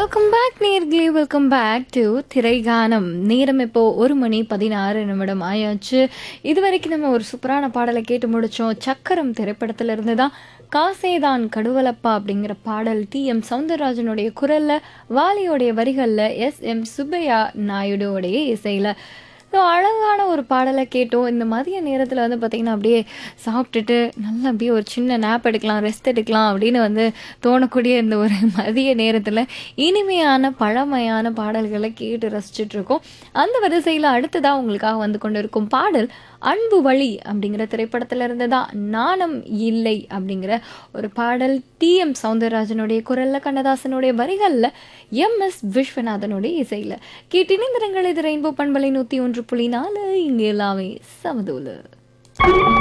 welcome back நேர்களே welcome back to திரைகானம் நேரம் இப்போ ஒரு மணி பதினாறு நிமிடம் ஆயாச்சு இது வரைக்கும் நம்ம ஒரு சூப்பரான பாடலை கேட்டு முடிச்சோம் சக்கரம் திரைப்படத்துல இருந்து தான் காசேதான் கடுவலப்பா அப்படிங்கிற பாடல் டி எம் சவுந்தரராஜனுடைய குரல்ல வாலியோடைய வரிகள்ல எஸ் எம் சுப்பையா நாயுடுவோடைய இசையில ஸோ அழகான ஒரு பாடலை கேட்டோம் இந்த மதிய நேரத்தில் வந்து பார்த்திங்கன்னா அப்படியே சாப்பிட்டுட்டு நல்லா அப்படியே ஒரு சின்ன நேப் எடுக்கலாம் ரெஸ்ட் எடுக்கலாம் அப்படின்னு வந்து தோணக்கூடிய இந்த ஒரு மதிய நேரத்தில் இனிமையான பழமையான பாடல்களை கேட்டு ரசிச்சுட்டு இருக்கோம் அந்த வரிசையில் அடுத்ததாக உங்களுக்காக வந்து கொண்டு இருக்கும் பாடல் அன்பு வழி அப்படிங்கிற திரைப்படத்தில் இருந்து தான் நாணம் இல்லை அப்படிங்கிற ஒரு பாடல் டி எம் சவுந்தரராஜனுடைய குரல்ல கண்ணதாசனுடைய வரிகளில் எம் எஸ் விஸ்வநாதனுடைய இசையில் கேட்டினிந்திரங்கள் இது ரெயின்போ பண்பலை நூற்றி ஒன்று புள்ளி நாலு இங்கே எல்லாமே சமதூலு